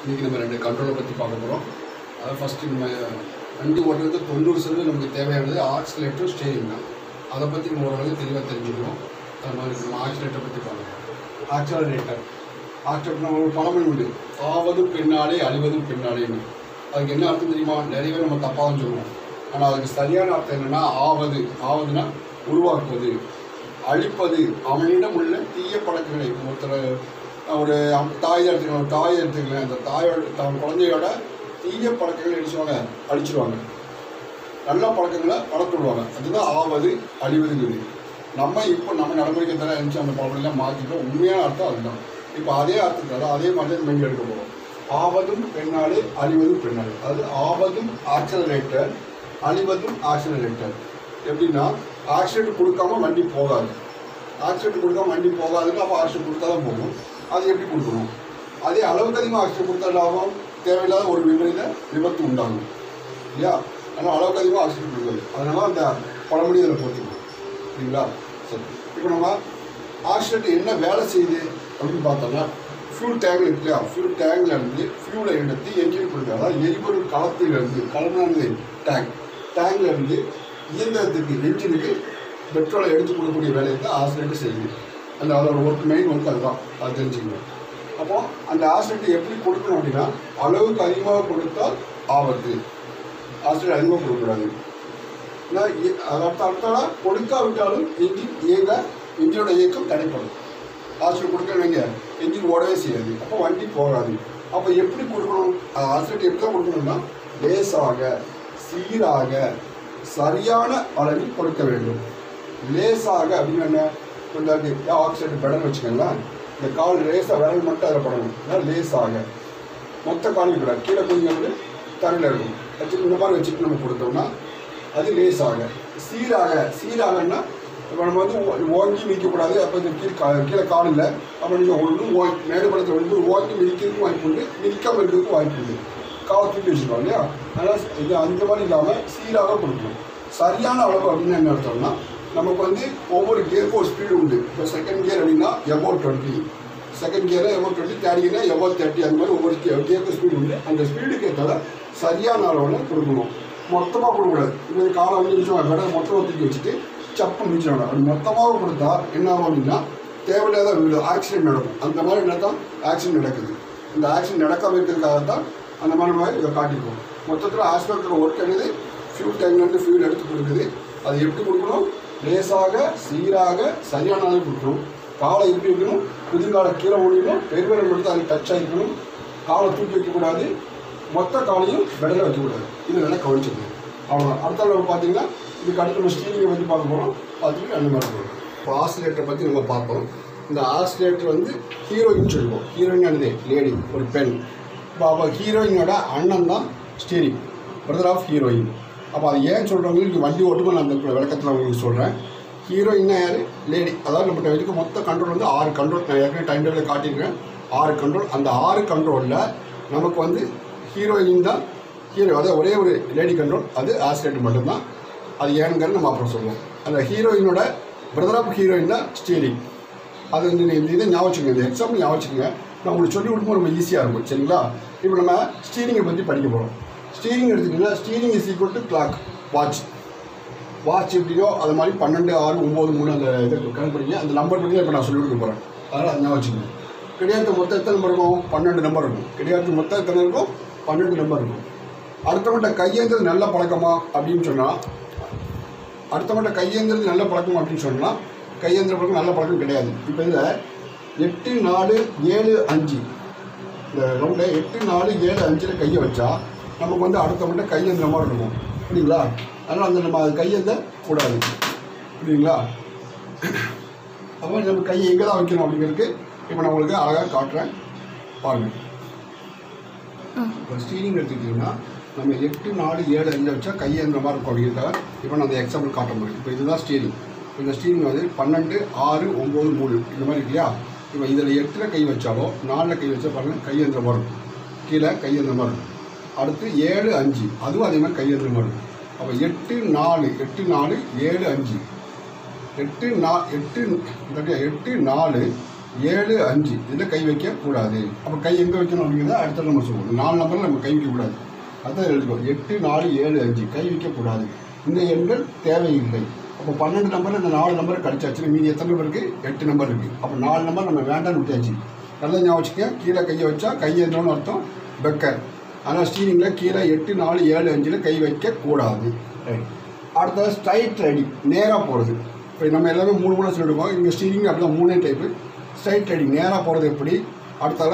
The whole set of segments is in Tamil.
இன்றைக்கி நம்ம ரெண்டு கண்ட்ரோலை பற்றி பார்க்க போகிறோம் அதாவது ஃபஸ்ட்டு நம்ம வண்டி ஓட்டுறது தொண்ணூறு சதவீதம் நமக்கு தேவையானது ஆக்சிலேட்டரும் ஸ்டேரிங் தான் அதை பற்றி நம்ம ஓரளவுக்கு தெளிவாக தெரிஞ்சுக்கணும் அது மாதிரி நம்ம ஆக்சிலேட்டரை பற்றி பார்க்கலாம் ஆக்சிலரேட்டர் ஆக்சிலேட்டர் நம்ம ஒரு பழமொழி உண்டு ஆவதும் பின்னாலே அழிவதும் பின்னாலேன்னு அதுக்கு என்ன அர்த்தம் தெரியுமா நிறைய பேர் நம்ம தப்பாக தான் சொல்லுவோம் ஆனால் அதுக்கு சரியான அர்த்தம் என்னென்னா ஆவது ஆவதுன்னா உருவாக்குவது அழிப்பது அவனிடம் உள்ள தீய பழக்கங்களை ஒருத்தர் ஒரு அம்- தாய் எடுத்துக்கலாம் ஒரு தாய் எடுத்துக்கலாம் அந்த தாயோட தன் குழந்தையோட தீய பழக்கங்களை அடிச்சுவாங்க அழிச்சிருவாங்க நல்ல பழக்கங்களை வளர்த்து விடுவாங்க அதுதான் ஆவது அழிவதுங்கிறது நம்ம இப்போ நம்ம நடைமுறைக்கு தர இருந்துச்சு அந்த பழக்கெல்லாம் மாற்றிட்டோம் உண்மையான அர்த்தம் அதுதான் இப்போ அதே அர்த்தத்தில் அதே மாதிரி தான் மைண்ட் எடுக்க போகிறோம் ஆவதும் பெண்ணாலே அழிவதும் பெண்ணாலே அது ஆவதும் ஆக்சலரேட்டர் அழிவதும் ஆக்சலரேட்டர் எப்படின்னா ஆக்சிடென்ட் கொடுக்காம வண்டி போகாது ஆக்சிடென்ட் கொடுக்காம வண்டி போகாதுன்னு அப்போ ஆக்சிடென்ட் கொடுத்தா தான் போகும் அது எப்படி கொடுக்கணும் அதே அளவுக்கு அதிகமாக ஆக்சிடென்ட் கொடுத்தா லாபம் தேவையில்லாத ஒரு விபரீத விபத்து உண்டாகும் இல்லையா அதனால் அளவுக்கு அதிகமாக ஆக்சிடென்ட் கொடுக்காது அதனால அந்த பழமொழி அதில் போட்டுக்கணும் சரிங்களா சரி இப்போ நம்ம ஆக்சிடென்ட் என்ன வேலை செய்யுது அப்படின்னு பார்த்தோம்னா ஃபியூல் டேங்க் இருக்கு இல்லையா ஃபியூல் டேங்க்ல இருந்து ஃபியூலை எடுத்து என்ஜின் கொடுக்குது அதாவது எரிபொருள் களத்திலிருந்து களம்னானது டேங்க் டேங்க்ல இருந்து இயந்திரத்துக்கு என்ஜினுக்கு பெட்ரோலை எடுத்து கொடுக்கக்கூடிய வேலையை தான் ஆக்சிடென்ட் செய்யுது அந்த அதோட ஒர்க் மெயின் ஒர்க் அதுதான் அது தெரிஞ்சுக்கணும் அப்போ அந்த ஆக்சிடென்ட் எப்படி கொடுக்கணும் அப்படின்னா அளவுக்கு அதிகமாக கொடுத்தால் ஆபத்து ஆக்சிடென்ட் அதிகமாக கொடுக்கக்கூடாது ஏன்னா இ- அது அடுத்த அடுத்தால கொடுக்காவிட்டாலும் இன்ஜின் இயங்க இன்ஜினோட இயக்கம் தடைப்படும் ஆக்சிடென்ட் கொடுக்கணுங்க இன்ஜின் ஓடவே செய்யாது அப்போ வண்டி போகாது அப்போ எப்படி கொடுக்கணும் ஆக்சிடென்ட் எப்படி தான் கொடுக்கணும்னா லேசாக சீராக சரியான அளவில் கொடுக்க வேண்டும் லேசாக அப்படின்னு என்ன கொஞ்சம் ஆக்சிடென்ட் பெடல் வச்சுக்கோங்களேன் இந்த கால் லேசாக விரல் மட்டும் அதில் படணும் அதான் லேசாக மொத்த காலையும் கூடாது கீழே கொஞ்சம் வந்து தரையில் இருக்கும் வச்சு இந்த மாதிரி வச்சுட்டு நம்ம கொடுத்தோம்னா அது லேசாக சீராக சீராகன்னா இப்போ நம்ம வந்து ஓ- ஓங்கி மிதிக்கக்கூடாது அப்போ இந்த கீழே கா கீழே கால் இல்லை அப்போ நீங்கள் ஒன்றும் ஓ மேடுபடத்தில் வந்து ஓங்கி மிதிக்கிறதுக்கும் வாய்ப்பு உண்டு மிதிக்காமல் இருக்கிறதுக்கும் வாய்ப்பு உண்டு காலை தூக்கி வச்சுருக்கோம் இல்லையா அதனால் இது அந்த மாதிரி இல்லாமல் சீராக கொடுக்கணும் சரியான அளவு அப்படின்னு என்ன அர்த்தம்னா நமக்கு வந்து ஒவ்வொரு கியருக்கும் ஒரு ஸ்பீடு உண்டு இப்போ செகண்ட் கியர் அப்படின்னா எபோட் டுவெண்ட்டி செகண்ட் கியர் எவ்வளோ டுவெண்ட்டி தேர்ட் கியர் எவ்வளோ தேர்ட்டி அந்த மாதிரி ஒவ்வொரு கியருக்கு ஸ்பீடு உண்டு அந்த ஸ்பீடுக்கு ஏற்றால சரியான அளவில் கொடுக்கணும் மொத்தமாக கொடுக்கக்கூடாது இப்போ இந்த காலை வந்து மிச்சம் விட மொத்தமாக தூக்கி வச்சுட்டு சப்பு மிச்சிடணும் அப்படி மொத்தமாக கொடுத்தா என்ன ஆகும் அப்படின்னா தேவையில்லாத வீடு ஆக்சிடென்ட் நடக்கும் அந்த மாதிரி என்ன தான் ஆக்சிடென்ட் நடக்குது இந்த ஆக்சிடென்ட் நடக்காமல் இருக்கிறதுக்காக தான் அந்த மாதிரி மாதிரி இதை காட்டிக்குவோம் மொத்தத்தில் ஆஸ்பெக்டோட ஒர்க் என்னது ஃபியூல் டேங்க்லேருந்து ஃபியூல் எடுத்து கொடுக்குது அது எப்படி கொடுக்கணும் லேசாக சீராக சரியான அளவு கொடுக்கணும் காலை எப்படி வைக்கணும் குதிங்காலை கீழே ஓடிக்கணும் பெருவிரல் மட்டும் அதுக்கு டச் ஆகிக்கணும் காலை தூக்கி வைக்கக்கூடாது மொத்த காலையும் பெடலில் வைக்கக்கூடாது இது நல்லா கவனிச்சுக்கணும் அவ்வளோதான் அடுத்த அளவு பார்த்தீங்கன்னா இதுக்கு அடுத்து நம்ம ஸ்டீரிங்கை பற்றி பார்க்க போகிறோம் பார்த்துட்டு அந்த மாதிரி போகிறோம் இப்போ ஆசிலேட்டரை பற்றி நம்ம பார்ப்போம் இந்த ஆசிலேட்டர் வந்து ஹீரோயின் சொல்லுவோம் ஹீரோயின் என்னது லேடி ஒரு பெண் இப்போ அவள் ஹீரோயினோட அண்ணன் தான் ஸ்டீரிங் பிரதர் ஆஃப் ஹீரோயின் அப்போ அது ஏன் சொல்கிறவங்களுக்கு வண்டி ஓட்டுமா நான் அந்த விளக்கத்தில் உங்களுக்கு சொல்கிறேன் ஹீரோயின்னா யார் லேடி அதாவது நம்மகிட்ட இருக்க மொத்த கண்ட்ரோல் வந்து ஆறு கண்ட்ரோல் நான் ஏற்கனவே டைம் டேபிளில் காட்டியிருக்கேன் ஆறு கண்ட்ரோல் அந்த ஆறு கண்ட்ரோலில் நமக்கு வந்து ஹீரோயின் தான் ஹீரோ அதாவது ஒரே ஒரு லேடி கண்ட்ரோல் அது ஆசிலேட் மட்டும்தான் அது ஏனுங்கிறது நம்ம அப்புறம் சொல்லுவோம் அந்த ஹீரோயினோட பிரதர் ஆஃப் ஹீரோயின் தான் ஸ்டீரிங் அது வந்து நீ இந்த இதை ஞாபகம் வச்சுக்கோங்க இந்த எக்ஸாம்பிள் ஞாபகம் வச்சுக்கோங்க நான் உங்களுக்கு சொல்லி கொடுக்கும்போது ரொம்ப ஈஸியாக இருக்கும் சரிங்களா இப்போ நம்ம ஸ்டீரிங்கை பற்றி படிக்க போகிறோம் ஸ்டீரிங் எடுத்துக்கிட்டிங்கன்னா steering is equal to clock watch watch எப்படியோ அது மாதிரி பன்னெண்டு ஆறு ஒம்பது மூணு அந்த இதை கணக்கு படிங்க அந்த நம்பர் பற்றி இப்போ நான் சொல்லி கொடுக்க போகிறேன் அதனால் அதை ஞாபகம் வச்சுக்கோங்க கிடையாது மொத்தம் எத்தனை நம்பர் இருக்கும் பன்னெண்டு நம்பர் இருக்கும் கிடையாது மொத்தம் எத்தனை இருக்கும் பன்னெண்டு நம்பர் இருக்கும் அடுத்தவன்ட்ட கையேந்தது நல்ல பழக்கமா அப்படின்னு சொன்னால் அடுத்தவன்ட்ட கையேந்திரது நல்ல பழக்கம் அப்படின்னு சொன்னால் கையேந்திர பழக்கம் நல்ல பழக்கம் கிடையாது இப்போ இதில் எட்டு நாலு ஏழு அஞ்சு இந்த ரவுண்டில் எட்டு நாலு ஏழு அஞ்சில் கையை வச்சா நமக்கு வந்து அடுத்தவன்ட்ட கையேந்திர மாதிரி இருக்கும் புரியுங்களா அதனால் அந்த நம்ம அது கையேந்த கூடாது புரியுங்களா அப்போ நம்ம கையை எங்கே தான் வைக்கணும் அப்படிங்கிறதுக்கு இப்போ நான் உங்களுக்கு அழகாக காட்டுறேன் பாருங்கள் இப்போ ஸ்டீரிங் எடுத்துக்கிட்டிங்கன்னா நம்ம எட்டு நாலு ஏழு அஞ்சு வச்சா கையேந்திர மாதிரி இருக்கும் அப்படிங்கிறத இப்போ நான் அந்த எக்ஸாம்பிள் காட்ட முடியும் இப்போ இதுதான் ஸ்டீரிங் இந்த ஸ்டீரிங் வந்து பன்னெண்டு ஆறு ஒம்பது மூணு இந்த மாதிரி இருக்கு இல்லையா இப்போ இதில் எட்டில் கை வச்சாலோ நாலில் கை வச்சா பாருங்கள் கையேந்திர மாதிரி இருக்கும் கீழே கையேந்திர மாதிரி இருக்கும் அடுத்து ஏழு அஞ்சு அதுவும் அதே மாதிரி கையேந்திர மாதிரி இருக்கும் அப்போ எட்டு நாலு எட்டு நாலு ஏழு அஞ்சு எட்டு நா எட்டு இல்லாட்டியா எட்டு நாலு ஏழு அஞ்சு இதில் கை வைக்கக்கூடாது அப்போ கை எங்கே வைக்கணும் அப்படிங்கிறத அடுத்த நம்ம சொல்லுவோம் நாலு நம்பரில் நம்ம கை வைக்கக்கூடாது அதான் எழுதுவோம் எட்டு நாலு ஏழு அஞ்சு கை வைக்கக்கூடாது இந்த எண்கள் தேவையில்லை அப்போ பன்னெண்டு நம்பரில் இந்த நாலு நம்பர் கடிச்சாச்சு மீதி எத்தனை நம்பர் இருக்குது எட்டு நம்பர் இருக்குது அப்போ நாலு நம்பர் நம்ம வேண்டாம்னு விட்டாச்சு நல்லா ஞாபகம் வச்சுக்க கீழே கையை வச்சா கை என்னன்னு அர்த்தம் பெக்கர் ஆனால் ஸ்டீரிங்கில் கீழே எட்டு நாலு ஏழு அஞ்சில் கை வைக்கக்கூடாது ரைட் அடுத்தது ஸ்ட்ரைட் ரைடிங் நேராக போகிறது இப்போ நம்ம எல்லாமே மூணு மூணு சொல்லிடுவோம் இங்கே ஸ்டீரிங் அப்படிலாம் மூணே டைப்பு ஸ்ட்ரைட் ரைடிங் நேராக போகிறது எப்படி அடுத்தால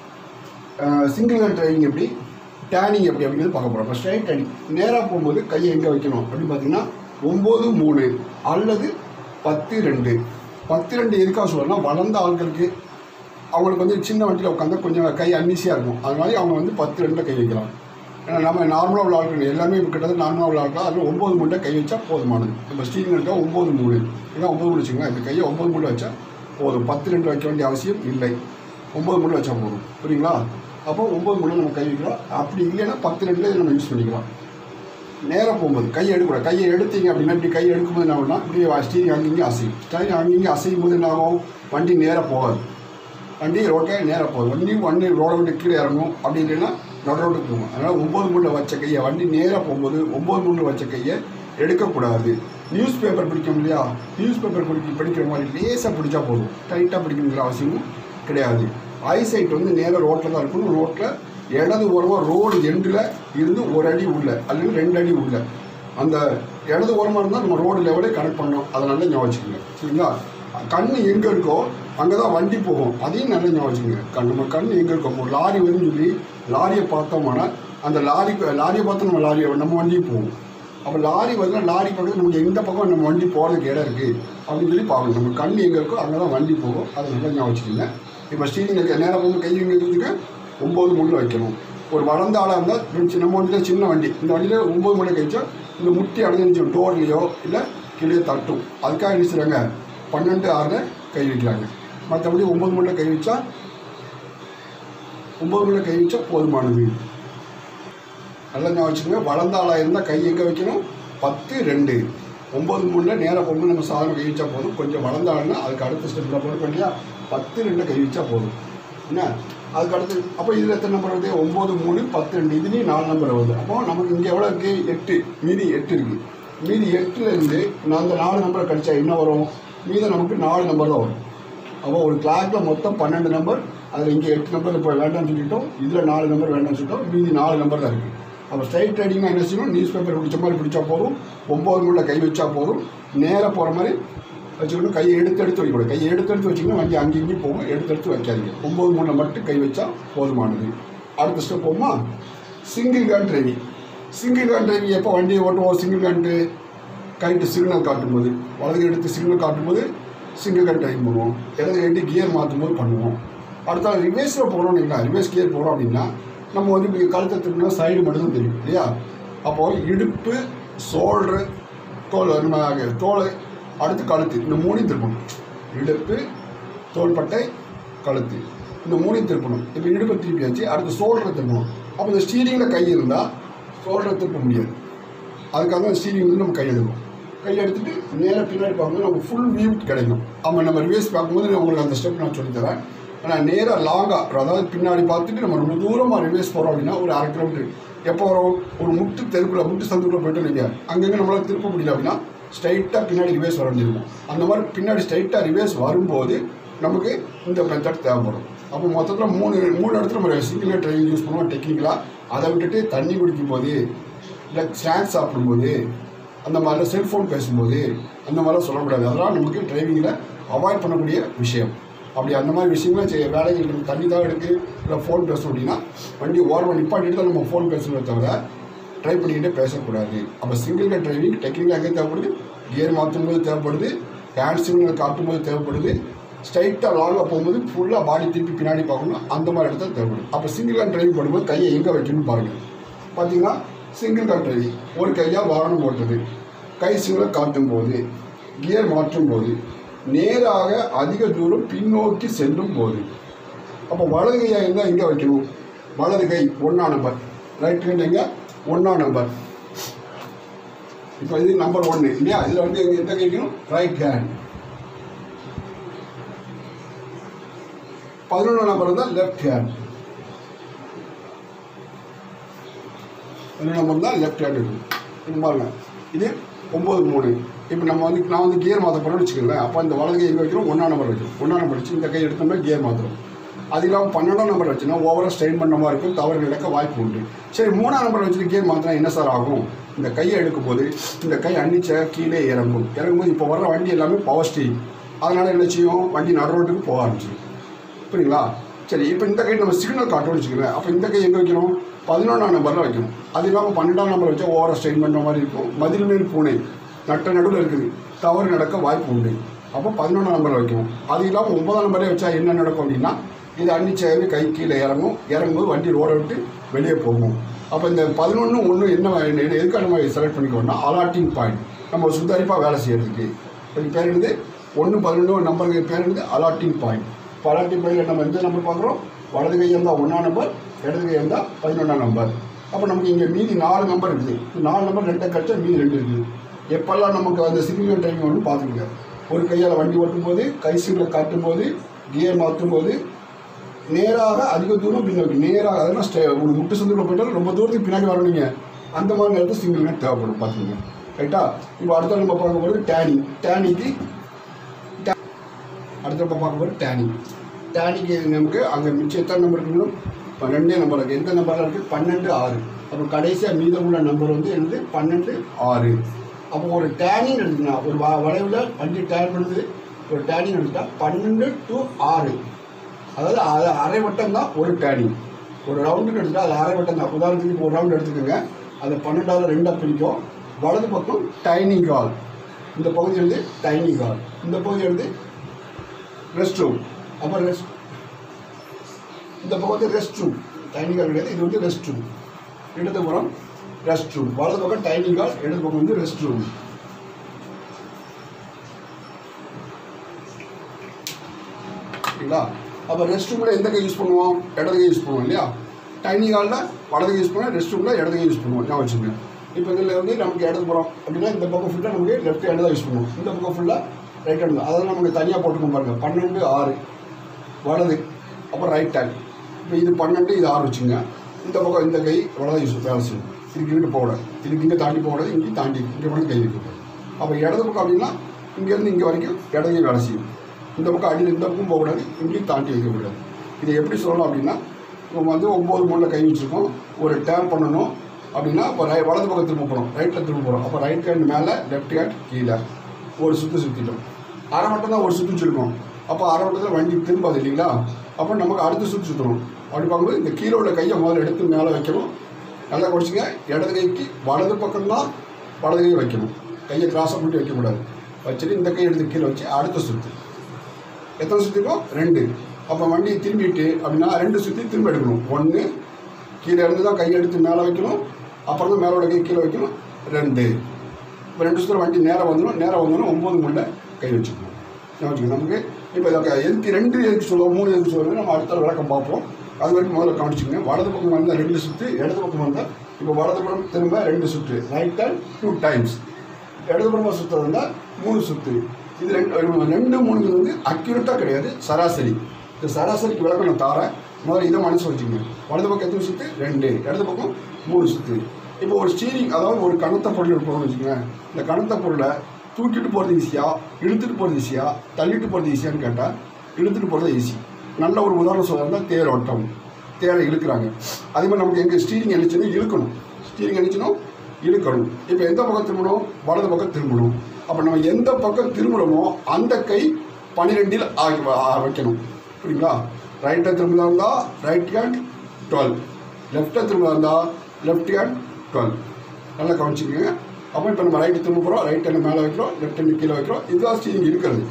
சிங்கிள் ஹேண்ட் ரைடிங் எப்படி டேனிங் எப்படி அப்படிங்கிறது பார்க்க போகிறோம் இப்போ ஸ்ட்ரைட் ரைடிங் நேராக போகும்போது கையை எங்கே வைக்கணும் அப்படின்னு பார்த்தீங்கன்னா ஒம்பது மூணு அல்லது பத்து ரெண்டு பத்து ரெண்டு எதுக்காக சொல்லணும்னா வளர்ந்த ஆட்களுக்கு அவங்களுக்கு வந்து சின்ன வண்டியில் உட்காந்தா கொஞ்சம் கை அன்னீசியாக இருக்கும் அதனால அவங்க வந்து பத்து ரெண்டில் கை வைக்கலாம் ஏன்னா நம்ம நார்மலாக உள்ள ஆட்கள் எல்லாமே இப்போ கிட்டத்தட்ட நார்மலாக உள்ள ஆட்கள் அதில் ஒம்பது மூணில் கை வச்சா போதுமானது இப்போ ஸ்டீரிங் இருக்கா ஒம்பது மூணு இதான் ஒம்பது மூணு வச்சுக்கோங்க இந்த கையை ஒம்பது மூணு வச்சா போதும் பத்து ரெண்டு வைக்க வேண்டிய அவசியம் இல்லை ஒம்பது மூணு வச்சா போதும் புரியுங்களா அப்போ ஒம்பது மூணு நம்ம கை வைக்கலாம் அப்படி இல்லைன்னா பத்து ரெண்டுல நம்ம யூஸ் பண்ணிக்கலாம் நேராக போகும்போது கையை எடுக்கக்கூடாது கையை எடுத்தீங்க அப்படின்னா இப்படி கையை எடுக்கும்போது என்ன ஆகும்னா இப்படி ஸ்டீரிங் அங்கேயும் அசையும் ஸ்டீரிங் அங்கேயும் அசையும் போது என்ன ஆகும் வண்டி நேராக போகாது வண்டி ரோட்டே நேராக போகுது வண்டி வண்டி ரோடை விட்டு கீழே இறங்கும் அப்படி இல்லைன்னா நடு ரோட்டுக்கு போகும் அதனால் ஒம்பது மூணில் வச்ச கையை வண்டி நேராக போகும்போது ஒம்பது மூணில் வச்ச கையை எடுக்கக்கூடாது நியூஸ் பேப்பர் பிடிக்கும் இல்லையா நியூஸ் பேப்பர் பிடிக்க படிக்கிற மாதிரி லேசாக பிடிச்சா போதும் டைட்டாக பிடிக்கணுங்கிற அவசியமும் கிடையாது ஐசைட் வந்து நேராக ரோட்டில் தான் இருக்கணும் ரோட்டில் இடது ஓரமாக ரோடு எண்டில் இருந்து ஒரு அடி உள்ள அல்லது ரெண்டு அடி உள்ள அந்த இடது ஓரமாக இருந்தால் நம்ம ரோடு லெவலே கனெக்ட் பண்ணோம் அதை நல்லா ஞாபகம் வச்சுக்கோங்க சரிங்களா கண் எங்கே இருக்கோ அங்கே தான் வண்டி போகும் அதையும் நல்லா ஞாபகம் வச்சுக்கோங்க கண் நம்ம கண் எங்கே இருக்கோ ஒரு லாரி வரும்னு சொல்லி லாரியை பார்த்தோம்னா அந்த லாரி லாரியை பார்த்து நம்ம லாரியை நம்ம வண்டியும் போகும் அப்போ லாரி வருதுன்னா லாரி பக்கத்தில் நமக்கு எந்த பக்கம் நம்ம வண்டி போகிறதுக்கு இடம் இருக்குது அப்படின்னு சொல்லி பார்க்கணும் நம்ம கண் எங்கே இருக்கோ அங்கே தான் வண்டி போகும் அதை நல்லா ஞாபகம் வச்சுக்கோங்க இப்போ ஸ்டீரிங் நேராக போகும்போது கை எங்கே இருக்கிறதுக்கு ஒம்பது முள்ளில் வைக்கணும் ஒரு வளர்ந்த ஆளாக இருந்தால் நம்ம நம்ம வண்டியில் சின்ன வண்டி இந்த வண்டியில் ஒம்பது முள்ளை கழிச்சா இந்த முட்டி அடைஞ்சிருச்சு டோர்லேயோ இல்லை கீழே தட்டும் அதுக்காக என்ன செய்கிறாங்க பன்னெண்டு ஆறில் கை வைக்கிறாங்க மற்றபடி ஒம்பது முள்ளை கை வச்சா ஒம்பது முள்ளை கை வச்சா போதுமானது நல்லா ஞாபகம் வச்சுக்கோங்க வளர்ந்த ஆளாக இருந்தால் கை எங்கே வைக்கணும் பத்து ரெண்டு ஒம்பது மூணில் நேராக போகும்போது நம்ம சாதனம் கை வச்சா போதும் கொஞ்சம் வளர்ந்த ஆளுன்னா அதுக்கு அடுத்த ஸ்டெப்பில் போகிறோம் இல்லையா பத்து ரெண்டு கை வச்சா போதும் என்ன அதுக்கு அடுத்து அப்போ இதில் எத்தனை நம்பர் வருது ஒம்பது மூணு பத்து ரெண்டு இதுலேயும் நாலு நம்பர் வருது அப்போ நமக்கு இங்கே எவ்வளோ இருக்குது எட்டு மீதி எட்டு இருக்குது மீதி எட்டுலேருந்து நான் அந்த நாலு நம்பரை கழிச்சா என்ன வரும் மீதி நமக்கு நாலு நம்பர் தான் வரும் அப்போ ஒரு கிளாக்கில் மொத்தம் பன்னெண்டு நம்பர் அதில் இங்கே எட்டு நம்பர் இப்போ வேண்டாம்னு சொல்லிட்டோம் இதில் நாலு நம்பர் வேண்டாம்னு சொல்லிட்டோம் மீதி நாலு நம்பர் தான் இருக்குது அப்போ ஸ்ட்ரைட் ரைடிங்னா என்ன செய்யணும் நியூஸ் பேப்பர் பிடிச்ச மாதிரி பிடிச்சா போதும் ஒம்பது மூணில் கை வச்சா போதும் நேராக போகிற மாதிரி வச்சுக்கணும் கையை எடுத்து எடுத்து வைக்கக்கூடாது கையை எடுத்து எடுத்து வச்சிங்கன்னா வண்டி அங்கேயும் இங்கேயும் போகும் எடுத்து எடுத்து வைக்காதீங்க ஒம்பது மூணில் மட்டும் கை வச்சா போதுமானது அடுத்த ஸ்டெப் போகுமா சிங்கிள் கான் டிரைவிங் சிங்கிள் கான் டிரைவிங் எப்போ வண்டியை ஓட்டுவோம் சிங்கிள் கான்ட்டு கைட்டு சிக்னல் காட்டும்போது வலது எடுத்து சிக்னல் காட்டும்போது சிங்கிள் கான் டிரைவிங் பண்ணுவோம் இடது எடுத்து கியர் மாற்றும் போது பண்ணுவோம் அடுத்த ரிவேஸில் போகிறோம் இல்லைங்களா ரிவேஸ் கியர் போகிறோம் அப்படின்னா நம்ம வந்து இப்படி கழுத்தை திரும்பினா சைடு மட்டும்தான் தெரியும் இல்லையா அப்போது இடுப்பு ஷோல்ட்ரு தோல் நம்ம தோல் அடுத்து கழுத்து இந்த மூணையும் திருப்பணும் இடுப்பு தோள்பட்டை கழுத்து இந்த மூணையும் திருப்பணும் இப்போ இடுப்பை திருப்பியாச்சு அடுத்து ஷோல்டரை திருப்பணும் அப்போ இந்த ஸ்டீரிங்கில் கை இருந்தால் ஷோல்டரை திருப்ப முடியாது அதுக்காக தான் ஸ்டீரிங் வந்து நம்ம கை எடுக்கணும் கை எடுத்துட்டு நேராக பின்னாடி பார்க்கும்போது நமக்கு ஃபுல் வியூ கிடைக்கும் ஆமாம் நம்ம ரிவேஸ் பார்க்கும்போது நான் உங்களுக்கு அந்த ஸ்டெப் நான் சொல்லித்தரேன் ஆனால் நேராக லாங்காக அதாவது பின்னாடி பார்த்துட்டு நம்ம ரொம்ப தூரமாக ரிவேஸ் போகிறோம் அப்படின்னா ஒரு அரை கிலோமீட்டர் எப்போ வரும் ஒரு முட்டு தெருக்குள்ள முட்டு சந்துக்குள்ள போயிட்டு இல்லைங்க அங்கங்கே நம்மளால் திருப்ப முடியல அப்படின்னா ஸ்ட்ரைட்டாக பின்னாடி ரிவேஸ் வர வேண்டியிருக்கும் அந்த மாதிரி பின்னாடி ஸ்ட்ரைட்டாக ரிவேஸ் வரும்போது நமக்கு இந்த மெத்தட் தேவைப்படும் அப்போ மொத்தத்தில் மூணு மூணு இடத்துல நம்ம சிங்கிள் ட்ரைவிங் யூஸ் பண்ணுவோம் டெக்னிக்கலாக அதை விட்டுட்டு தண்ணி குடிக்கும் போது இல்லை ஸ்நாக்ஸ் சாப்பிடும்போது அந்த மாதிரிலாம் செல்ஃபோன் பேசும்போது அந்த மாதிரிலாம் சொல்லக்கூடாது அதெல்லாம் நமக்கு டிரைவிங்கில் அவாய்ட் பண்ணக்கூடிய விஷயம் அப்படி அந்த மாதிரி விஷயங்களை செய்ய வேலைகள் நமக்கு தண்ணி தான் எடுக்கு இல்லை ஃபோன் பேசணும் அப்படின்னா வண்டி ஓரமாக நிப்பாட்டிட்டு தான் நம்ம ஃபோன் பேசணுமே தவிர ட்ரை பண்ணிக்கிட்டே பேசக்கூடாது அப்போ சிங்கிள் கட் டிரைவிங் டெக்னிக்கலாக எங்கே தேவைப்படுது கியர் மாற்றும் போது தேவைப்படுது ஹேண்ட் சிக்னல் காட்டும் போது தேவைப்படுது ஸ்ட்ரைட்டாக லாங்காக போகும்போது ஃபுல்லாக பாடி திருப்பி பின்னாடி பார்க்கணும் அந்த மாதிரி இடத்துல தேவைப்படுது அப்போ சிங்கிள் கட் டிரைவிங் பண்ணும்போது கையை எங்கே வைக்கணும்னு பாருங்கள் பார்த்தீங்கன்னா சிங்கிள் கால் டிரைவிங் ஒரு கையால் வாகனம் ஓட்டுறது கை சிங்கில் காட்டும் போது கியர் மாற்றும் போது நேராக அதிக தூரம் பின்னோக்கி செல்லும் போது அப்போ வலது கையாக இருந்தால் எங்கே வைக்கணும் வலது கை ஒன்றா நம்பர் ரைட் ஹேண்ட் எங்கே ஒன்றா நம்பர் இப்போ இது நம்பர் ஒன்று இல்லையா இதில் வந்து எங்கே எந்த கை வைக்கணும் ரைட் ஹேண்ட் பதினொன்றாம் நம்பர் இருந்தால் லெஃப்ட் ஹேண்ட் பதினொன்றாம் நம்பர் தான் லெஃப்ட் ஹேண்ட் இருக்கும் இது பாருங்க இது ஒம்பது மூணு இப்போ நம்ம வந்து நான் வந்து கியர் மாற்ற போகிறோம்னு வச்சுக்கோங்களேன் அப்போ இந்த வலது கை எங்கே வைக்கிறோம் ஒன்றாம் நம்பர் வைக்கிறோம் ஒன்றாம் நம்பர் வச்சு இந்த கை எடுத்தோம்னா கியர் மாற்றுறோம் அது இல்லாமல் பன்னெண்டாம் நம்பர் வச்சுன்னா ஓவராக ஸ்ட்ரெயின் பண்ண மாதிரி இருக்கும் தவறு நடக்க வாய்ப்பு உண்டு சரி மூணாம் நம்பர் வச்சுட்டு கியர் மாற்றினா என்ன சார் ஆகும் இந்த கையை எடுக்கும்போது இந்த கை அன்னிச்ச கீழே இறங்கும் இறங்கும்போது இப்போ வர்ற வண்டி எல்லாமே பவர் ஸ்டீரிங் அதனால் என்ன செய்யும் வண்டி நடு ரோட்டுக்கு போக ஆரம்பிச்சிடும் புரியுங்களா சரி இப்போ இந்த கை நம்ம சிக்னல் காட்டோம்னு வச்சுக்கோங்களேன் அப்போ இந்த கை எங்கே வைக்கணும் பதினொன்றாம் நம்பரில் வைக்கணும் அது இல்லாமல் பன்னெண்டாம் நம்பர் வச்சா ஓவராக ஸ்ட்ரெயின் பண்ணுற மாதிரி இருக்கும் மதில் மேல் பூனை நட்ட நடுவில் இருக்குது தவறு நடக்க வாய்ப்பு உண்டு அப்போ பதினொன்றாம் நம்பரில் வைக்கணும் அது இல்லாமல் ஒன்பதாம் நம்பரே வச்சா என்ன நடக்கும் அப்படின்னா இது அன்னிச்சாவே கை கீழே இறங்கும் இறங்கும்போது வண்டி ரோடை விட்டு வெளியே போகும் அப்போ இந்த பதினொன்று ஒன்று என்ன என்ன- எதுக்காக நம்ம செலக்ட் பண்ணிக்கோன்னா அலாட்டிங் பாயிண்ட் நம்ம சுதாரிப்பாக வேலை செய்யறதுக்கு இதுக்கு பேர் என்னது ஒன்று பதினொன்று நம்பருக்கு பேர் என்னது அலாட்டிங் பாயிண்ட் இப்போ அலாட்டிங் பாயிண்ட் நம்ம எந்த நம்பர் பார்க்குறோம் வலது கை இருந்தால் ஒன்றாம் நம்பர் இடது கை இருந்தால் பதினொன்றாம் நம்பர் அப்போ நமக்கு இங்கே மீதி நாலு நம்பர் இருக்குது இந்த நாலு நம்பர் ரெண்டை கழிச்சா மீதி ரெண்டு இருக்குது எப்பெல்லாம் நமக்கு அந்த சிக்னல் டைமிங் ஒன்று பார்த்துக்கங்க ஒரு கையால் வண்டி ஓட்டும் போது கை சிக்னல் காட்டும் போது கியர் மாற்றும் போது நேராக அதிக தூரம் பின்னோக்கி நேராக அதெல்லாம் ஸ்டே ஒரு முட்டு சந்துக்குள்ள போயிட்டாலும் ரொம்ப தூரத்துக்கு பின்னாடி வரணுங்க அந்த மாதிரி நேரத்தில் சிங்கிள் நேட் தேவைப்படும் பார்த்துக்கங்க ரைட்டா இப்போ அடுத்த நம்ம பார்க்க போகிறது டேனி டேனிக்கு அடுத்த நம்ம பார்க்க போகிறது டேனி டேனிக்கு நமக்கு அங்கே மிச்சம் எத்தனை நம்பர் இருக்கணும் இப்போ ரெண்டே நம்பர் இருக்குது எந்த நம்பரில் இருக்குது பன்னெண்டு ஆறு அப்போ கடைசியாக மீதமுள்ள நம்பர் வந்து என்னது பன்னெண்டு ஆறு அப்போ ஒரு டேனிங் எடுத்துனா ஒரு வ வளைவில் வண்டி டேன் பண்ணுது ஒரு டேனிங் எடுத்துட்டா பன்னெண்டு டு ஆறு அதாவது அது அரை வட்டம் தான் ஒரு டேனிங் ஒரு ரவுண்டுக்கு எடுத்துட்டா அது அரை வட்டம் தான் உதாரணத்துக்கு இப்போ ஒரு ரவுண்ட் எடுத்துக்கோங்க அதை பன்னெண்டாவது ரெண்டாக பிரிக்கும் வலது பக்கம் டைனிங் ஹால் இந்த பகுதி வந்து டைனிங் ஹால் இந்த பகுதி வந்து ரெஸ்ட் ரூம் அப்புறம் ரெஸ்ட் இந்த பக்கம் வந்து ரெஸ்ட் ரூம் டைனிங் ஹால் கிடையாது இது வந்து ரெஸ்ட் ரூம் இடதுபுறம் ரெஸ்ட் ரூம் வலது பக்கம் டைனிங் ஹால் இடது பக்கம் வந்து ரெஸ்ட் ரூம் சரிங்களா அப்போ ரெஸ்ட் ரூமில் எந்த கை யூஸ் பண்ணுவோம் இடது கை யூஸ் பண்ணுவோம் இல்லையா டைனிங் ஹாலில் வலது கை யூஸ் பண்ணுவோம் ரெஸ்ட் ரூமில் இடது கை யூஸ் பண்ணுவோம் ஞாபகம் வச்சுங்க இப்போ இதில் வந்து நமக்கு இடது புறம் அப்படின்னா இந்த பக்கம் ஃபுல்லாக நமக்கு லெஃப்ட் ஹேண்டு தான் யூஸ் பண்ணுவோம் இந்த பக்கம் ஃபுல்லாக ரைட் ஹேண்டு அதெல்லாம் நமக்கு தனியாக போட்டுக்கோம் பாருங்க பன்னெண்டு ஆறு வலது அப்புறம் ரைட் ஹேண்ட் இப்போ இது பன்னெண்டு இது ஆறு வச்சுங்க இந்த பக்கம் இந்த கை வலது யூஸ் வேலை செய்யும் இதுக்கு இங்கிட்டு போகக்கூடாது இதுக்கு இங்கே தாண்டி போகக்கூடாது இங்கே தாண்டி இங்கே மட்டும் கை வைக்கக்கூடாது அப்போ இடது பக்கம் அப்படின்னா இங்கேருந்து இங்கே வரைக்கும் இடது கை வேலை செய்யும் இந்த பக்கம் அடியில் இந்த பக்கம் போகக்கூடாது இங்கேயும் தாண்டி வைக்கக்கூடாது இதை எப்படி சொல்லலாம் அப்படின்னா இப்போ வந்து ஒம்பது மூணில் கை வச்சுருக்கோம் ஒரு டேர்ன் பண்ணணும் அப்படின்னா இப்போ ரை வலது பக்கம் திரும்ப போகிறோம் ரைட்டில் திரும்ப போகிறோம் அப்போ ரைட் ஹேண்ட் மேலே லெஃப்ட் ஹேண்ட் கீழே ஒரு சுற்று சுற்றிட்டோம் அரை மட்டும் தான் ஒரு சுற்று வச்சுருக்கோம் அப்போ அரை வட்டத்தில் வண்டி திரும்பாது இல்லைங்களா அப்போ நமக்கு அடுத்த சுற்று சுற்றணும் அப்படி பார்க்கும்போது இந்த கீழே உள்ள கையை முதல்ல எடுத்து மேலே வைக்கணும் நல்லா குடிச்சிங்க இடது கைக்கு வலது பக்கம் தான் வலது கை வைக்கணும் கையை கிராஸாக போட்டு வைக்கக்கூடாது வச்சுட்டு இந்த கை எடுத்து கீழே வச்சு அடுத்த சுற்று எத்தனை சுற்றிருக்கோம் ரெண்டு அப்போ வண்டியை திரும்பிட்டு அப்படின்னா ரெண்டு சுற்றி திரும்ப எடுக்கணும் ஒன்று கீழே இருந்து தான் கை எடுத்து மேலே வைக்கணும் அப்புறம் தான் மேலோட கை கீழே வைக்கணும் ரெண்டு இப்போ ரெண்டு சுற்று வண்டி நேராக வந்துடும் நேராக வந்தோன்னா ஒம்பது முள்ள கை வச்சுக்கணும் ஞாபகம் வச்சுக்கணும் நமக்கு இப்போ இதை எதுக்கு ரெண்டு எதுக்கு சொல்லுவோம் மூணு எதுக்கு சொல்லுவோம் நம்ம அடுத்த விளக்கம் பார்ப்போம் அது வரைக்கும் முதல்ல கவனிச்சுக்கங்க வலது பக்கம் வந்தால் ரெண்டு சுற்று இடது பக்கம் வந்தால் இப்போ வலது பக்கம் திரும்ப ரெண்டு சுற்று ரைட் ஹேண்ட் டூ டைம்ஸ் இடதுபுறமாக சுற்று வந்தால் மூணு சுற்று இது ரெண்டு ரெண்டு மூணு வந்து அக்யூரேட்டாக கிடையாது சராசரி இந்த சராசரிக்கு விளக்கம் நான் தாரேன் முதல்ல இதை மனசு வச்சுக்கோங்க வலது பக்கம் எத்தனை சுற்று ரெண்டு இடது பக்கம் மூணு சுற்று இப்போ ஒரு ஸ்டீரிங் அதாவது ஒரு கனத்த பொருள் எடுப்போம்னு வச்சுக்கோங்க இந்த கனத்த பொருளை தூக்கிட்டு போகிறது ஈஸியாக இழுத்துட்டு போகிறது ஈஸியாக தள்ளிட்டு போகிறது ஈஸியான்னு கேட்டால் இழுத்துட்டு போகிறது ஈஸி நல்ல ஒரு உதாரணம் சொல்கிறதா தேர் ஓட்டம் தேரை இழுக்கிறாங்க அதே மாதிரி நமக்கு எங்கே ஸ்டீரிங் எழுச்சுன்னு இழுக்கணும் ஸ்டீரிங் எழுச்சணும் இழுக்கணும் இப்போ எந்த பக்கம் திரும்பணும் வலது பக்கம் திரும்பணும் அப்போ நம்ம எந்த பக்கம் திரும்புகிறோமோ அந்த கை பன்னிரெண்டில் ஆகி ஆ- வைக்கணும் புரியுங்களா ரைட்டை திரும்பலாம் இருந்தால் ரைட் ஹேண்ட் டுவெல் லெஃப்ட்டை திரும்பலாம் இருந்தால் லெஃப்ட் ஹேண்ட் டுவெல் நல்லா கவனிச்சுக்கோங்க அப்போ இப்போ நம்ம ரைட்டு திரும்ப போகிறோம் ரைட் ஹேண்ட் மேலே வைக்கிறோம் லெஃப்ட் ஹேண்ட் கீழே வைக்கிறோம் இதுதான் ஸ்டீரிங் இருக்கிறது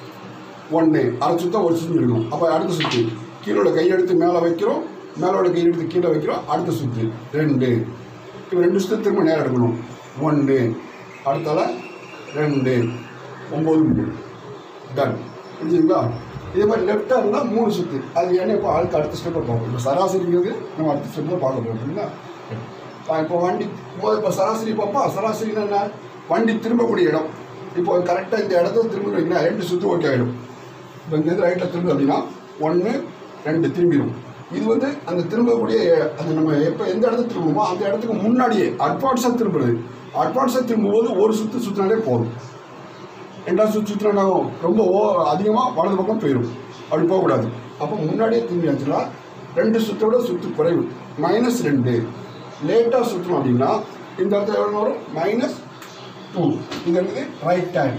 ஒன்று அரை சுத்தம் ஒரு சுற்று இருக்கும் அப்போ அடுத்த சுற்று கீழோட கையெடுத்து மேலே வைக்கிறோம் மேலோட கையெடுத்து கீழே வைக்கிறோம் அடுத்த சுற்று ரெண்டு இப்போ ரெண்டு சுற்று திரும்ப நேரம் எடுக்கணும் ஒன்று அடுத்தால ரெண்டு ஒம்பது மூணு டன் புரிஞ்சுங்களா இதே மாதிரி லெஃப்டாக இருந்தால் மூணு சுற்று அது என்ன இப்போ ஆளுக்கு அடுத்த ஸ்டெப்பை பார்ப்போம் இப்போ சராசரிங்கிறது நம்ம அடுத்த ஸ்டெப்பில் பார்க்க போகிறோம் சரிங்களா இப்போ வண்டி முதல்ல இப்போ சராசரி பார்ப்போம் சராசரினா என்ன வண்டி திரும்பக்கூடிய இடம் இப்போ கரெக்டாக இந்த இடத்துல திரும்ப வைங்கன்னா ரெண்டு சுற்று ஓகே ஆகிடும் இப்போ இங்கேருந்து ரைட்டில் திரும்ப அப்படின்னா ஒன்று ரெண்டு திரும்பிடும் இது வந்து அந்த திரும்பக்கூடிய அந்த நம்ம எப்போ எந்த இடத்துக்கு திரும்புமோ அந்த இடத்துக்கு முன்னாடியே அட்வான்ஸாக திரும்புறது அட்வான்ஸாக திரும்பும்போது ஒரு சுற்று சுற்றினாலே போதும் ரெண்டாவது சுற்று சுற்றினா ரொம்ப ஓ அதிகமாக வலது பக்கம் போயிடும் அப்படி போகக்கூடாது அப்போ முன்னாடியே திரும்பி வச்சுனா ரெண்டு சுற்றோட சுற்று குறைவு மைனஸ் ரெண்டு லேட்டாக சுற்றணும் அப்படின்னா இந்த இடத்துல எவ்வளோ வரும் மைனஸ் டூ இது என்னது ரைட் ஹேண்ட்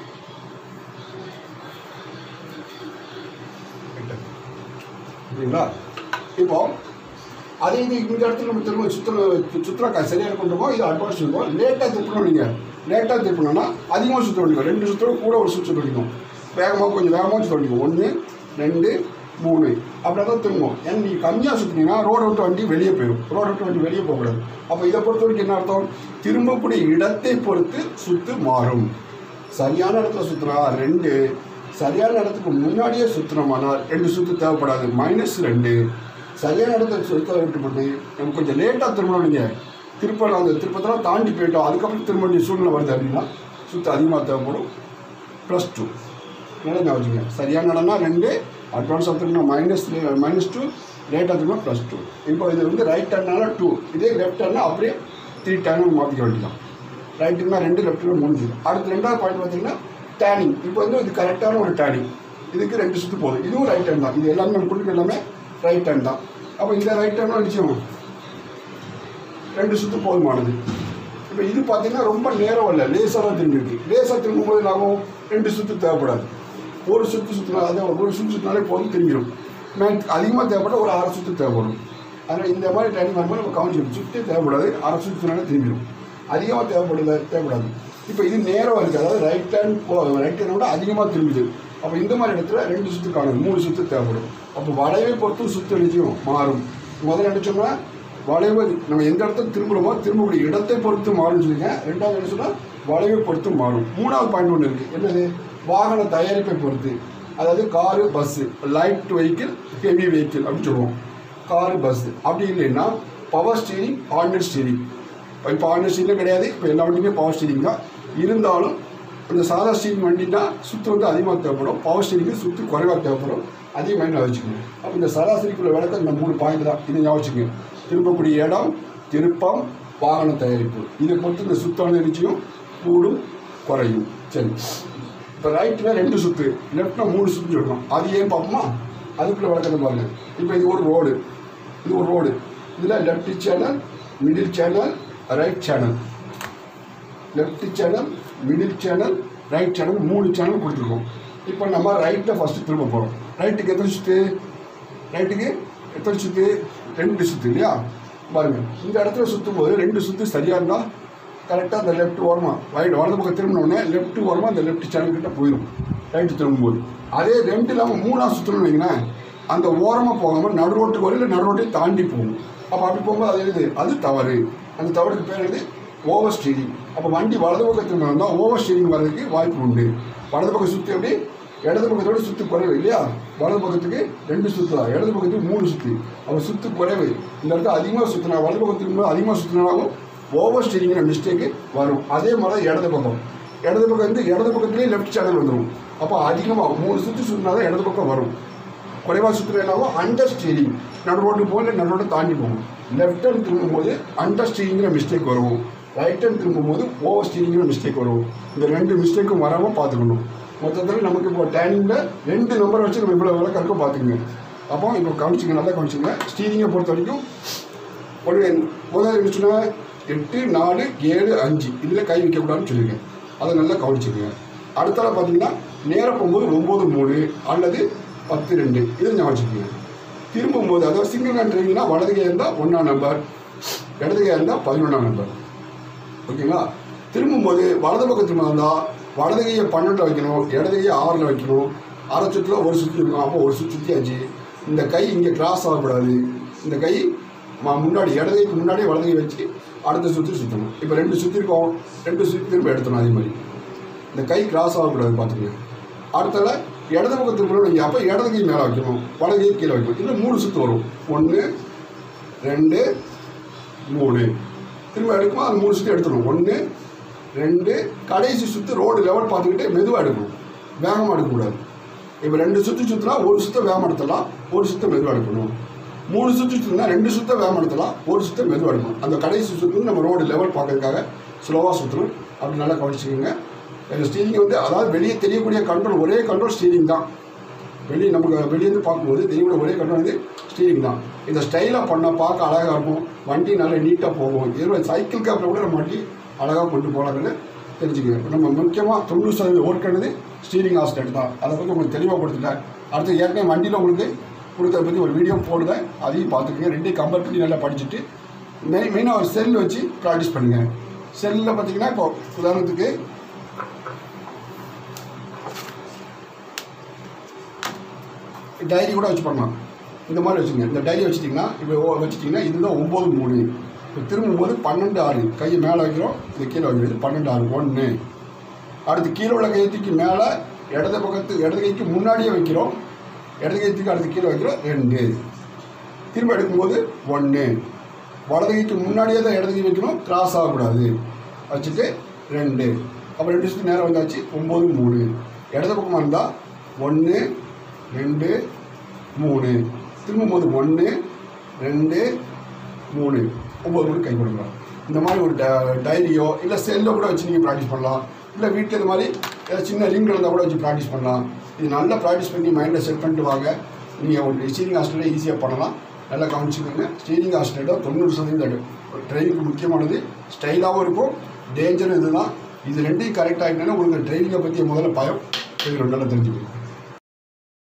சரிங்களா இப்போ அதே இது இந்த இடத்துல நம்ம திரும்ப சுற்றுலா சுற்றுலா சரியாக கொண்டுமோ இது அட்வான்ஸ் இருக்கும் லேட்டாக திருப்பணும் நீங்கள் லேட்டாக திருப்பணும்னா அதிகமாக சுற்ற வேண்டிக்கும் ரெண்டு சுற்றோட கூட ஒரு சுற்று வேண்டிக்கும் வேகமாக கொஞ்சம் வேகமாக சுற்ற வேண்டிக்கும் ஒன்று ரெண்டு மூணு அப்படின்னா தான் திரும்பும் ஏன்னா நீங்கள் கம்மியாக சுற்றினீங்கன்னா ரோடு விட்டு வண்டி வெளியே போயிடும் ரோடு விட்டு வண்டி வெளியே போகக்கூடாது அப்போ இதை பொறுத்த வரைக்கும் என்ன அர்த்தம் திரும்பக்கூடிய இடத்தை பொறுத்து சுற்று மாறும் சரியான இடத்துல சுற்றுனா ரெண்டு சரியான இடத்துக்கு முன்னாடியே சுற்றினோம்னால் ரெண்டு சுற்று தேவைப்படாது மைனஸ் ரெண்டு சரியான இடத்துல சுற்ற விட்டுப்பட்டு நம்ம கொஞ்சம் லேட்டாக திரும்பணும் நீங்கள் திருப்ப அந்த திருப்பத்தெல்லாம் தாண்டி போயிட்டோம் அதுக்கப்புறம் திரும்ப வேண்டிய சூழ்நிலை வருது அப்படின்னா சுற்று அதிகமாக தேவைப்படும் ப்ளஸ் டூ நல்லா வச்சுங்க சரியான இடம்னா ரெண்டு அட்வான்ஸாக திரும்பினா மைனஸ் மைனஸ் டூ லேட்டாக திரும்பினா ப்ளஸ் டூ இப்போ இது வந்து ரைட் டர்னால டூ இதே லெஃப்ட் டர்னா அப்படியே த்ரீ டர்னு மாற்றிக்க வேண்டியதான் ரைட்டுனா ரெண்டு லெஃப்ட்டுனா முடிஞ்சிடும் அடுத்து ரெண்டாவது பாயிண்ட் பார்த்தீங்கன்னா டேனிங் இப்போ வந்து இது கரெக்டான ஒரு டேனிங் இதுக்கு ரெண்டு சுற்று போதும் இதுவும் ரைட் ஹேண்ட் தான் இது எல்லாமே நம்ம கொடுக்க எல்லாமே ரைட் ஹேண்ட் தான் அப்போ இந்த ரைட் ஹேண்டும் நிச்சயம் ரெண்டு சுற்று போதுமானது இப்போ இது பார்த்தீங்கன்னா ரொம்ப நேரம் இல்லை லேசாக தான் திரும்பி இருக்கு லேசாக திரும்பும்போது நாகும் ரெண்டு சுற்று தேவைப்படாது ஒரு சுற்று சுற்றினா அதான் ஒரு சுற்று சுற்றினாலே போதும் திரும்பிடும் மேன் அதிகமாக தேவைப்பட ஒரு அரை சுற்று தேவைப்படும் அதனால் இந்த மாதிரி டைம் வரும்போது நம்ம கவனிச்சிடும் சுற்றி தேவைப்படாது அரை சுற்றினாலே திரும்பிடும் அதிகமாக தேவைப்படுது தேவைப்படாது இப்போ இது நேரம் இருக்குது அதாவது ரைட் ஹேண்ட் போ ரைட் ஹேண்ட் விட அதிகமாக திரும்புது அப்போ இந்த மாதிரி இடத்துல ரெண்டு சுற்று காணும் மூணு சுற்று தேவைப்படும் அப்போ வளைவை பொறுத்தும் சுற்று நிச்சயம் மாறும் முதல்ல நினச்சோம்னா வளைவு நம்ம எந்த இடத்துல திரும்புகிறோமோ திரும்பக்கூடிய இடத்தை பொறுத்து மாறும்னு சொல்லியிருக்கேன் ரெண்டாவது என்ன சொன்னால் வளைவை பொறுத்து மாறும் மூணாவது பாயிண்ட் ஒன்று இருக்குது என்னது வாகன தயாரிப்பை பொறுத்து அதாவது car bus light vehicle heavy vehicle அப்படின்னு சொல்லுவோம் காரு பஸ்ஸு அப்படி இல்லைன்னா பவர் ஸ்டீரிங் ஆர்டினரி ஸ்டீரிங் இப்போ ஆர்டினரி ஸ்டீரிங் கிடையாது இப்போ எல்லா வண்டியுமே பவர் ஸ்டீரிங் தான் இருந்தாலும் அந்த சாதா ஸ்டீரிங் வண்டினா சுற்று வந்து அதிகமாக தேவைப்படும் பவர் ஸ்டீரிங்கு சுற்று குறைவாக தேவைப்படும் அதையும் மைண்டில் வச்சுக்கணும் அப்போ இந்த சராசரிக்குள்ள விளக்கம் இந்த மூணு பாயிண்ட் தான் இதை ஞாபகம் வச்சுக்கோங்க திரும்பக்கூடிய இடம் திருப்பம் வாகன தயாரிப்பு இதை பொறுத்து இந்த சுத்தான நிச்சயம் கூடும் குறையும் சரி இப்போ ரைட்டில் ரெண்டு சுற்று லெஃப்டில் மூணு சுற்று இருக்கணும் அது ஏன் பார்ப்போமா அதுக்குள்ளே விளக்கத்தை பாருங்க இப்போ இது ஒரு ரோடு இது ஒரு ரோடு இதில் left channel middle channel right channel left channel middle channel right channel மூணு சேனல் கொடுத்துருக்கோம் இப்போ நம்ம ரைட்டில் ஃபஸ்ட்டு திரும்ப போகிறோம் ரைட்டுக்கு எத்தனை சுற்று ரைட்டுக்கு எத்தனை சுற்று ரெண்டு சுற்று இல்லையா பாருங்க இந்த இடத்துல சுற்றும் போது ரெண்டு சுற்று சரியாக இருந்தால் கரெக்டாக அந்த லெஃப்ட் ஓரமாக ரைட் வலது பக்கம் திரும்பினோடனே லெஃப்ட் ஓரமாக அந்த லெஃப்ட் சேனல் கிட்ட போயிடும் ரைட்டு திரும்பும்போது அதே ரெண்டு இல்லாமல் மூணாக சுற்றணும்னு வைங்களேன் அந்த ஓரமாக போகாமல் நடு ரோட்டுக்கு வரும் இல்லை நடு ரோட்டையும் தாண்டி போகும் அப்போ அப்படி போகும்போது அது எழுது அது தவறு அந்த தவறுக்கு பேர் எழுது ஓவர் ஸ்டீரிங் அப்போ வண்டி வலது பக்கத்தில் வந்தால் ஓவர் ஸ்டீரிங் வர்றதுக்கு வாய்ப்பு உண்டு வலது பக்கம் சுற்றி எப்படி இடது பக்கத்தோட சுற்று குறைவு இல்லையா வலது பக்கத்துக்கு ரெண்டு சுற்று தான் இடது பக்கத்துக்கு மூணு சுற்று அப்போ சுற்று குறைவு இந்த இடத்துல அதிகமாக சுற்றினா வலது பக்கத்துக்கு மேலே அதிகமாக சுற்றினாலும் ஓவர் ஸ்டீரிங்கிற மிஸ்டேக்கு வரும் அதே மாதிரி தான் இடது பக்கம் இடது பக்கம் வந்து இடது பக்கத்துலேயே லெஃப்ட் சேனல் வந்துடும் அப்போ அதிகமாக மூணு சுற்று சுற்றினா தான் இடது பக்கம் வரும் குறைவாக சுற்றுற என்னாகும் அண்டர் ஸ்டீரிங் நடு ரோட்டு போகல நடு ரோட்டை தாண்டி போகும் லெஃப்ட் ஹேண்ட் திரும்பும்போது அண்டர் ஸ்டீரிங்கிற மிஸ்டேக் வரும் ரைட் ஹேண்ட் திரும்பும்போது ஓவர் ஸ்டீரிங்கிற மிஸ்டேக் வரும் இந்த ரெண்டு மிஸ்டேக்கும் வராமல் பார்த்துக்கணும் மொத்தத்தில் நமக்கு இப்போ டேனிங்கில் ரெண்டு நம்பரை வச்சு நம்ம இவ்வளோ விளக்கம் இருக்கோ பார்த்துக்கங்க அப்போ இப்போ கவனிச்சிங்க நல்லா கவனிச்சிங்க ஸ்டீரிங்கை பொறுத்த வரைக்கும் ஒரு முதல்ல என்ன சொன்னால் எட்டு நாலு ஏழு அஞ்சு இதில் கை வைக்கக்கூடாதுன்னு சொல்லியிருக்கேன் அதை நல்லா கவனிச்சுக்கங்க அடுத்தால பார்த்தீங்கன்னா நேராக போகும்போது ஒம்பது மூணு அல்லது பத்து ரெண்டு இதை ஞாபகம் வச்சுக்கோங்க திரும்பும்போது அதாவது சிங்கிள் ஹேண்ட் டிரைவிங்னா வலது கை இருந்தால் ஒன்றாம் நம்பர் இடது கை இருந்தால் பதினொன்றாம் நம்பர் ஓகேங்களா திரும்பும்போது வலது பக்கம் திரும்ப வந்தால் வலது கையை பன்னெண்டில் வைக்கணும் இடது கையை ஆறில் வைக்கணும் அரை சுற்றில் ஒரு சுற்றி இருக்கும் அப்போ ஒரு சுற்றி சுற்றியாச்சு இந்த கை இங்கே கிராஸ் ஆகக்கூடாது இந்த கை ம- முன்னாடி இடது கைக்கு முன்னாடி வலது கை வச்சு அடுத்த சுற்றி சுற்றணும் இப்போ ரெண்டு சுற்றி இருக்கோம் ரெண்டு சுற்றி திரும்ப எடுத்தணும் அதே மாதிரி இந்த கை கிராஸ் ஆகக்கூடாது பார்த்துக்கங்க அடுத்தல இடது பக்கம் திரும்பணும் நீங்கள் அப்போ இடது கை மேலே வைக்கணும் வலது கை கீழே வைக்கணும் இல்லை மூணு சுற்று வரும் ஒன்று ரெண்டு மூணு திரும்ப எடுக்கும்போது அது மூணு சுற்று எடுத்துடணும் ஒன்று ரெண்டு கடைசி சுற்று ரோடு லெவல் பார்த்துக்கிட்டு மெதுவாக எடுக்கணும் வேகமாக எடுக்கக்கூடாது இப்போ ரெண்டு சுற்று சுற்றினா ஒரு சுத்த வேகம் எடுத்துடலாம் ஒரு சுத்த மெதுவாக எடுக்கணும் மூணு சுற்று சுற்றினா ரெண்டு சுத்த வேகம் எடுத்துடலாம் ஒரு சுத்த மெதுவாக எடுக்கணும் அந்த கடைசி சுற்று நம்ம ரோடு லெவல் பார்க்கறதுக்காக ஸ்லோவாக சுற்றணும் அப்படி நல்லா கவனிச்சுக்கோங்க இந்த ஸ்டீரிங் வந்து அதாவது வெளியே தெரியக்கூடிய கண்ட்ரோல் ஒரே கண்ட்ரோல் ஸ்டீரிங் தான் வெளியே நமக்கு வெளியேருந்து பார்க்கும்போது தெரியக்கூடிய ஒரே கண்ட்ரோல் வந்து ஸ்டீரிங் தான் இந்த ஸ்டைலாக பண்ணால் பார்க்க அழகாக இருக்கும் வண்டி நல்லா நீட்டாக போகும் இதில் சைக்கிள் கேப்பில் கூட நம்ம வண்டி அழகாக கொண்டு போகலாங்கன்னு தெரிஞ்சுக்கங்க நம்ம முக்கியமாக தொண்ணூறு சதவீதம் ஒர்க் ஆனது ஸ்டீரிங் ஆஸ்டேட் தான் அதை பற்றி உங்களுக்கு தெளிவாக கொடுத்துட்டேன் அடுத்து ஏற்கனவே வண்டியில் உங்களுக்கு கொடுத்தத பற்றி ஒரு வீடியோ போடுதேன் அதையும் பார்த்துக்கங்க ரெண்டையும் கம்பேர் பண்ணி நல்லா படிச்சுட்டு மெயின் மெயினாக ஒரு செல் வச்சு ப்ராக்டிஸ் பண்ணுங்கள் செல்லில் பார்த்தீங்கன்னா இப்போ உதாரணத்துக்கு டைரி கூட வச்சு பண்ணலாம் இந்த மாதிரி வச்சுங்க இந்த டைரி வச்சுட்டிங்கன்னா இப்போ ஓ- வச்சுட்டிங்கன்னா இதுதான் ஒம்பது மூணு இப்போ திரும்பும்போது பன்னெண்டு ஆறு கையை மேலே வைக்கிறோம் இது கீழே வைக்கிறது பன்னெண்டு ஆறு ஒன்று அடுத்து கீழே உள்ள கையத்துக்கு மேலே இடது பக்கத்து இடது கைக்கு முன்னாடியே வைக்கிறோம் இடது கைத்துக்கு அடுத்து கீழே வைக்கிறோம் ரெண்டு திரும்ப எடுக்கும்போது ஒன்று வலது கைக்கு முன்னாடியே தான் இடது கை வைக்கணும் கிராஸ் ஆகக்கூடாது வச்சுட்டு ரெண்டு அப்புறம் ரெண்டு சுற்றி நேரம் வந்தாச்சு ஒம்பது மூணு இடது பக்கமாக இருந்தால் ஒன்று ரெண்டு மூணு திரும்பும்போது ஒன்று ரெண்டு மூணு ஒம்பது மூணு கை கொடுக்கலாம் இந்த மாதிரி ஒரு ட- டைரியோ இல்லை செல்ல கூட வச்சு நீங்கள் ப்ராக்டிஸ் பண்ணலாம் இல்லை வீட்டில் இந்த மாதிரி ஏதாவது சின்ன ரிங் இருந்தால் கூட வச்சு ப்ராக்டிஸ் பண்ணலாம் இது நல்லா ப்ராக்டிஸ் பண்ணி மைண்டை செட் பண்ணிட்டு வாங்க நீங்கள் ஒரு ஸ்டீரிங் ஹாஸ்டலே ஈஸியாக பண்ணலாம் நல்லா கவனிச்சுக்கோங்க ஸ்டீரிங் ஹாஸ்டலில் தொண்ணூறு சதவீதம் ட்ரைனிங்க்கு முக்கியமானது ஸ்டைலாகவும் இருக்கும் டேஞ்சரும் இதுதான் இது ரெண்டையும் கரெக்ட் ஆகிட்டேன்னா உங்களுக்கு ட்ரைனிங்கை பற்றி முதல்ல பயம் இது நல்லா தெரிஞ்சுக்கணும்